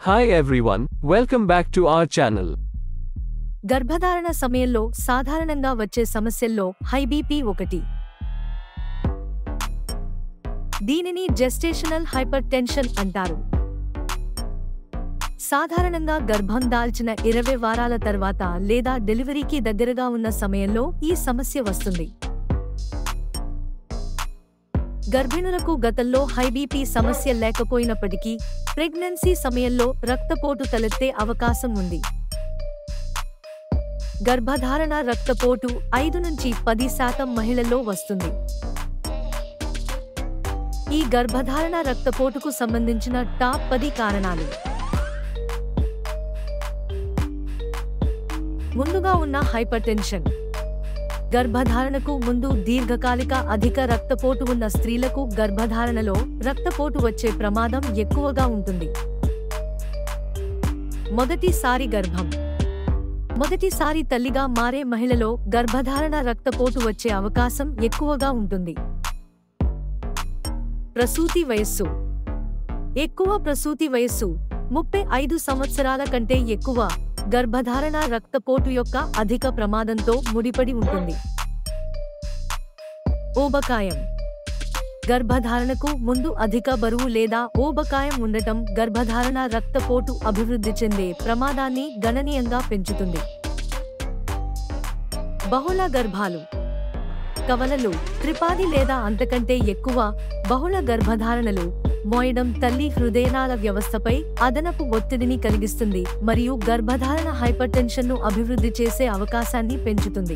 Hi everyone, welcome back to our channel. గర్భధారణ సమయంలో సాధారణంగా వచ్చే సమస్యల్లో హై బీపీ ఒకటి దీనిని జెస్టేషనల్ హైపర్ టెన్షన్ అంటారు సాధారణంగా గర్భం దాల్చిన ఇరవై వారాల తర్వాత లేదా డెలివరీకి దగ్గరగా ఉన్న సమయంలో ఈ సమస్య వస్తుంది గర్భిణులకు గతంలో హై బీపీ సమస్య లేకపోయినప్పటికీ ప్రెగ్నెన్సీ సమయంలో రక్తపోటు తలెత్తే అవకాశం ఉంది గర్భధారణ రక్తపోటు ఐదు నుంచి పది శాతం మహిళల్లో వస్తుంది ఈ గర్భధారణ రక్తపోటుకు సంబంధించిన టాప్ పది కారణాలు ముందుగా ఉన్న హైపర్టెన్షన్ గర్భధారణకు ముందు దీర్ఘకాలిక అధిక రక్తపోటు ఉన్న స్త్రీలకు గర్భధారణలో రక్తపోటు వచ్చే ప్రమాదం ఎక్కువగా ఉంటుంది మొదటిసారి గర్భం మొదటిసారి తల్లిగా మారే మహిళలో గర్భధారణ రక్తపోటు వచ్చే అవకాశం ఎక్కువగా ఉంటుంది ప్రసూతి వయస్సు ఎక్కువ ప్రసూతి వయస్సు ముప్పై ఐదు సంవత్సరాల కంటే ఎక్కువ గర్భధారణ రక్తపోటు యొక్క అధిక ప్రమాదంతో ముడిపడి ఉంటుంది ఊబకాయం గర్భధారణకు ముందు అధిక బరువు లేదా ఊబకాయం ఉండటం గర్భధారణ రక్తపోటు అభివృద్ధి చెందే ప్రమాదాన్ని గణనీయంగా పెంచుతుంది బహుళ గర్భాలు కవలలు త్రిపాది లేదా అంతకంటే ఎక్కువ బహుళ గర్భధారణలు మోయడం తల్లి హృదయనాళ వ్యవస్థపై అదనపు ఒత్తిడిని కలిగిస్తుంది మరియు గర్భధారణ హైపర్టెన్షన్ను అభివృద్ధి చేసే అవకాశాన్ని పెంచుతుంది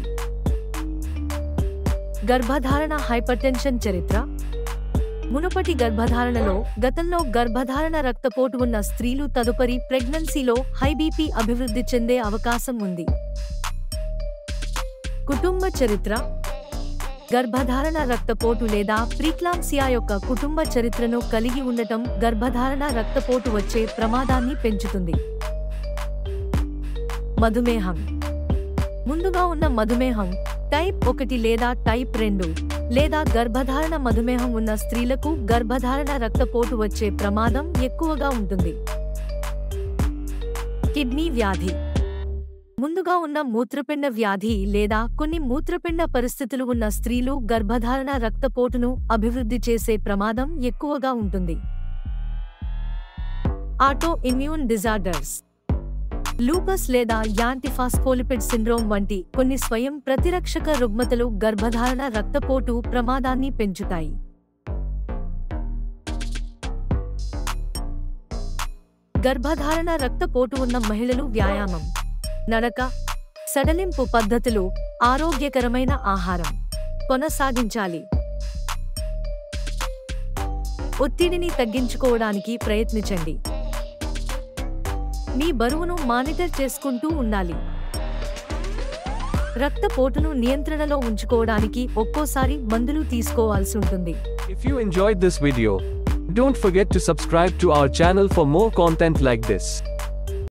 గర్భధారణ హైపర్టెన్షన్ చరిత్ర మునుపటి గర్భధారణలో గతంలో గర్భధారణ రక్తపోటు ఉన్న స్త్రీలు తదుపరి ప్రెగ్నెన్సీలో హై బీపీ అభివృద్ధి చెందే అవకాశం ఉంది కుటుంబ చరిత్ర గర్భధారణ రక్తపోటు లేదా ప్రీక్లాంసియా యొక్క కుటుంబ చరిత్రను కలిగి ఉండటం గర్భధారణ రక్తపోటు వచ్చే ప్రమాదాన్ని పెంచుతుంది మధుమేహం ముందుగా ఉన్న మధుమేహం టైప్ ఒకటి లేదా టైప్ రెండు లేదా గర్భధారణ మధుమేహం ఉన్న స్త్రీలకు గర్భధారణ రక్తపోటు వచ్చే ప్రమాదం ఎక్కువగా ఉంటుంది కిడ్నీ వ్యాధి ముందుగా ఉన్న మూత్రపిండ వ్యాధి లేదా కొన్ని మూత్రపిండ పరిస్థితులు ఉన్న స్త్రీలు గర్భధారణ రక్తపోటును అభివృద్ధి చేసే ప్రమాదం ఎక్కువగా ఉంటుంది ఆటో ఇమ్యూన్ డిజార్డర్స్ లూపస్ లేదా యాంటిఫాస్ఫోలిపిడ్ సిండ్రోమ్ వంటి కొన్ని స్వయం ప్రతిరక్షక రుగ్మతలు గర్భధారణ రక్తపోటు ప్రమాదాన్ని పెంచుతాయి గర్భధారణ రక్తపోటు ఉన్న మహిళలు వ్యాయామం నడక సడలింపు పద్ధతులు ఆరోగ్యకరమైన ఆహారం కొనసాగించాలి ఒత్తిడిని తగ్గించుకోవడానికి ప్రయత్నించండి మీ బరువును మానిటర్ చేసుకుంటూ ఉండాలి రక్తపోటును నియంత్రణలో ఉంచుకోవడానికి ఒక్కోసారి మందులు తీసుకోవాల్సి ఉంటుంది If you enjoyed this video, don't forget to subscribe to our channel for more content like this.